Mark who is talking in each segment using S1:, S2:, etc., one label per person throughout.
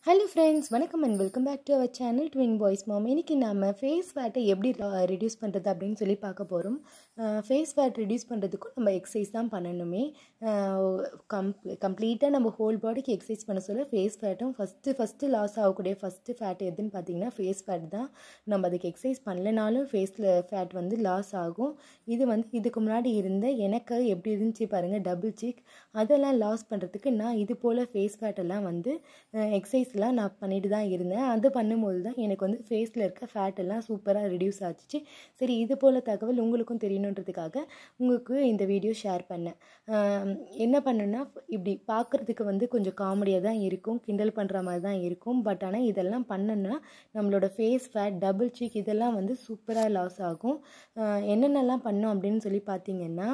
S1: hello friends வணக்கம் and welcome back to our channel twin boys mom இன்றைக்கி நம்ம face ஃபேட்டை எப்படி ரெடியூஸ் பண்ணுறது அப்படின்னு சொல்லி பார்க்க போகிறோம் ஃபேஸ் ஃபேட் ரெடியூஸ் பண்ணுறதுக்கும் நம்ம எக்ஸசைஸ் தான் பண்ணணுமே கம் கம்ப்ளீட்டாக நம்ம ஹோல் பாடிக்கு எக்ஸசைஸ் பண்ண சொல்ல ஃபேஸ் ஃபேட்டும் ஃபஸ்ட்டு ஃபஸ்ட்டு லாஸ் ஆகக்கூடிய ஃபஸ்ட்டு ஃபேட் எதுன்னு பார்த்தீங்கன்னா ஃபேஸ் ஃபேட் தான் நம்ம அதுக்கு எக்ஸசைஸ் பண்ணலனாலும் ஃபேஸில் ஃபேட் வந்து லாஸ் ஆகும் இது வந்து இதுக்கு முன்னாடி இருந்த எனக்கு எப்படி இருந்துச்சு பாருங்கள் டபுள் சிக் அதெல்லாம் லாஸ் பண்ணுறதுக்கு நான் இது போல் ஃபேஸ் ஃபேட்டெல்லாம் வந்து எக்ஸசைஸ்லாம் நான் பண்ணிட்டு தான் இருந்தேன் அது பண்ணும்போது தான் எனக்கு வந்து ஃபேஸில் இருக்க ஃபேட் எல்லாம் சூப்பராக ரிடியூஸ் ஆச்சு சரி இது போல் தகவல் உங்களுக்கும் தெரியணுன்றதுக்காக உங்களுக்கு இந்த வீடியோ ஷேர் பண்ணேன் என்ன பண்ணுன்னா இப்படி பார்க்குறதுக்கு வந்து கொஞ்சம் காமெடியாக தான் இருக்கும் கிண்டல் பண்ணுற மாதிரி தான் இருக்கும் பட் ஆனால் இதெல்லாம் பண்ணோன்னா நம்மளோட ஃபேஸ் ஃபேட் டபுள் சீக் இதெல்லாம் வந்து சூப்பராக லாஸ் ஆகும் என்னென்னலாம் பண்ணோம் அப்படின்னு சொல்லி பார்த்தீங்கன்னா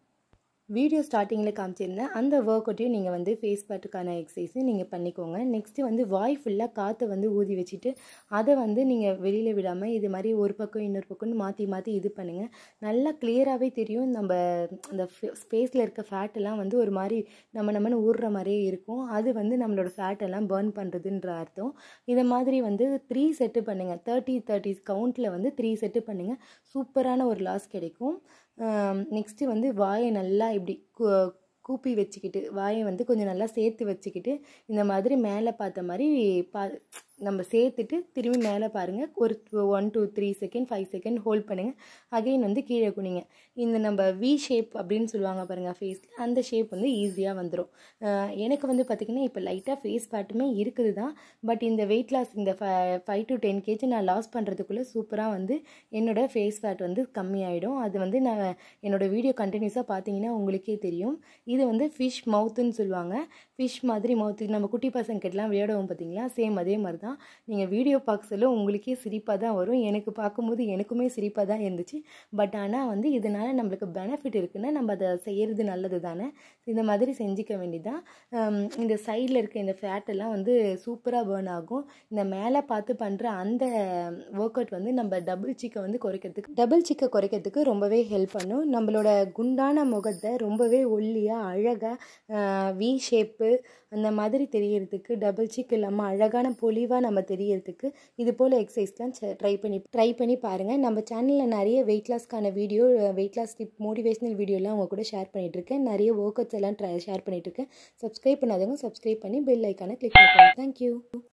S1: வீடியோ ஸ்டார்டிங்கில் காமிச்சிருந்தேன் அந்த ஒர்க் அவுட்டையும் நீங்கள் வந்து ஃபேஸ் பேட்டுக்கான எக்ஸசைஸும் நீங்கள் பண்ணிக்கோங்க நெக்ஸ்ட்டு வந்து வாய் ஃபுல்லாக காற்றை வந்து ஊதி வச்சுட்டு அதை வந்து நீங்கள் வெளியில் விடாமல் இது மாதிரி ஒரு பக்கம் இன்னொரு பக்கம்னு மாற்றி மாற்றி இது பண்ணுங்கள் நல்லா கிளியராகவே தெரியும் நம்ம அந்த ஸ்பேஸில் இருக்க ஃபேட்டெல்லாம் வந்து ஒரு மாதிரி நம்ம நம்மன்னு ஊறுற மாதிரியே இருக்கும் அது வந்து நம்மளோட ஃபேட்டெல்லாம் பேர்ன் பண்ணுறதுன்ற அர்த்தம் இதை மாதிரி வந்து த்ரீ செட்டு பண்ணுங்கள் தேர்ட்டி தேர்ட்டி கவுண்ட்டில் வந்து த்ரீ செட்டு பண்ணுங்கள் சூப்பரான ஒரு லாஸ் கிடைக்கும் நெக்ஸ்ட்டு வந்து வாயை நல்லா இப்படி கூப்பி வச்சுக்கிட்டு வாயை வந்து கொஞ்சம் நல்லா சேர்த்து வச்சுக்கிட்டு இந்த மாதிரி மேலே பார்த்த மாதிரி பா நம்ம சேர்த்துட்டு திரும்பி மேலே பாருங்கள் ஒரு one two three second five second hold பண்ணுங்கள் அகெயின் வந்து கீழே குனிங்க இந்த நம்ம வி ஷேப் அப்படின்னு சொல்லுவாங்க பாருங்கள் ஃபேஸில் அந்த ஷேப் வந்து ஈஸியாக வந்துடும் எனக்கு வந்து பார்த்திங்கன்னா இப்போ லைட்டாக ஃபேஸ் ஃபேட்டுமே இருக்குது தான் பட் இந்த வெயிட் லாஸ் இந்த ஃபைவ் டு டென் கேஜி நான் லாஸ் பண்ணுறதுக்குள்ளே சூப்பராக வந்து என்னோடய ஃபேஸ் ஃபேட் வந்து கம்மியாயிடும் அது வந்து நான் என்னோடய வீடியோ கண்டினியூஸாக பார்த்தீங்கன்னா உங்களுக்கே தெரியும் இது வந்து ஃபிஷ் மவுத்துன்னு சொல்லுவாங்க ஃபிஷ் மாதிரி மவுத்து நம்ம குட்டி பசங்கிட்டலாம் விளையாடுவோம் பார்த்தீங்களா சேம் அதே மாதிரி தான் நீங்கள் வீடியோ பார்க்க சொல்ல உங்களுக்கே சிரிப்பாக தான் வரும் எனக்கு பார்க்கும்போது எனக்குமே சிரிப்பாக தான் இருந்துச்சு பட் ஆனால் வந்து இதனால் நம்மளுக்கு பெனிஃபிட் இருக்குன்னா நம்ம அதை செய்கிறது நல்லது தானே இந்த மாதிரி செஞ்சுக்க வேண்டியதான் இந்த சைடில் இருக்க இந்த ஃபேட்டெல்லாம் வந்து சூப்பராக பேர்ன் ஆகும் இந்த மேலே பார்த்து பண்ணுற அந்த ஒர்க் அவுட் வந்து நம்ம டபுள் சிக்கை வந்து குறைக்கிறதுக்கு டபுள் சிக்கை குறைக்கிறதுக்கு ரொம்பவே ஹெல்ப் பண்ணும் நம்மளோட குண்டான முகத்தை ரொம்பவே ஒல்லியாக அழகாக வி ஷேப்பு அந்த மாதிரி தெரியறதுக்கு டபுள் சிக் இல்லாமல் அழகான பொலிவாக நம்ம தெரியறதுக்கு இது போல் எக்ஸசைஸ்லாம் ட்ரை பண்ணி ட்ரை பண்ணி பாருங்கள் நம்ம சேனலில் நிறைய வெயிட் லாஸ்க்கான video weight loss tip motivational வீடியோலாம் அவங்க கூட ஷேர் பண்ணிகிட்ருக்கேன் நிறைய ஒர்க் அவுட்ஸ் எல்லாம் ட்ரை ஷேர் பண்ணிகிட்ருக்கேன் சப்ஸ்கிரைப் பண்ணாதவங்க சப்ஸ்கிரைப் பண்ணி பெல் ஐக்கானை கிளிக் பண்ணிக்கோங்க தேங்க்யூ